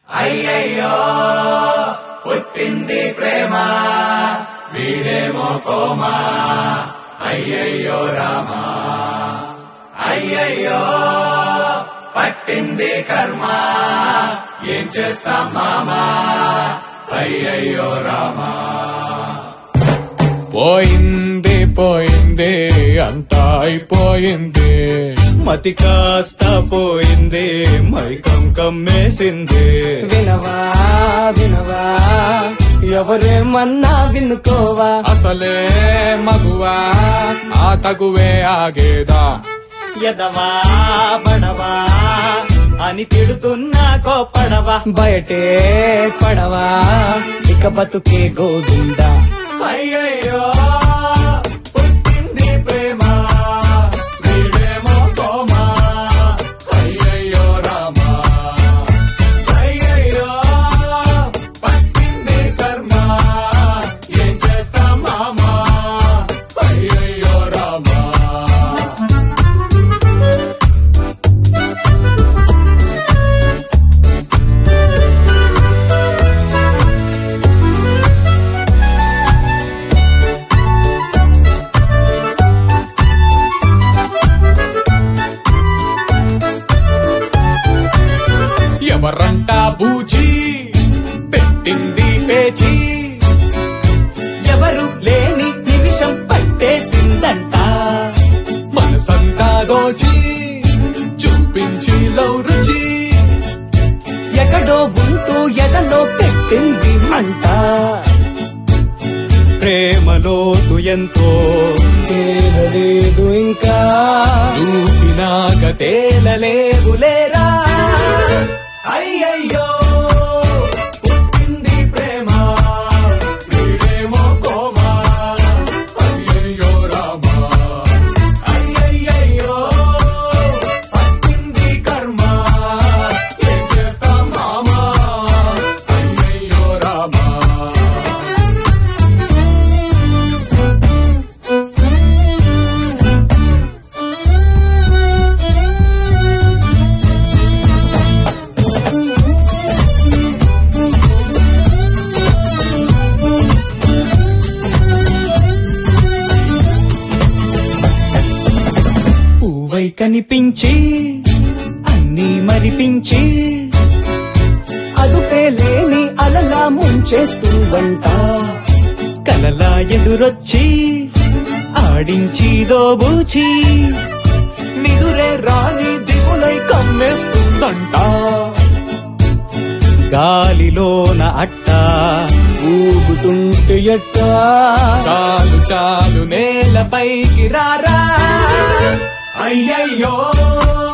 అయ్యయ్యో పుట్టింది ప్రేమ వీడేమో కోమా అయ్యయ్యో రామా అయ్యయ్యో పట్టింది కర్మ ఏం చేస్తాం మామా అయ్యయ్యో రామా పోయింది పోయింది అంతా అయిపోయింది మతి కాస్త పోయింది మైకం కమ్మేసింది వినవా వినవా ఎవరేమన్నా వినుకోవా అసలే మగువా ఆ తగువే ఆగేదా ఎదవా బడవా అని తిడుతున్నా కోపడవా బయటే పడవా ఇక బతుకే గోవిందా అయ్యయ్యో పుట్టింది ప్రేమ వీడేమో కోమా అయ్యయ్యో రామా అయ్యయ్యో పట్టింది కర్మ ఏం చేస్తాం మామా అయ్యయ్యో రామా ఎవరంట బూచి పెట్టింది పేచి ఎవరు లేని నిమిషం పట్టేసిందంట మనసంతా దోచి చూపించి లౌ రుచి ఎక్కడో ఉంటూ ఎదలో పెట్టింది మంట ప్రేమలోతు ఎంతో తేలలేదు ఇంకా ఊపినాక తేలలేవులేరా అయ్యయ్యో పుట్టింది ప్రేమ వీడేమో కోమా అయ్యయ్యో రామా అయ్యయ్యో పట్టింది కర్మ ఏం చేస్తాం మామా అయ్యయ్యో రామా పువ్వై కనిపించి అన్నీ మరిపించి అదుపే లేని అలలా ముంచేస్తుందంట కలలా ఎదురొచ్చి ఆడించి దోబూచి నిదురే రాని దిగులై కమ్మేస్తుందంట గాలిలోన అట్ట ఊగుతుంటే ఎట్టా చాలు చాలు నేలపైకి రారా అయ్యయ్యో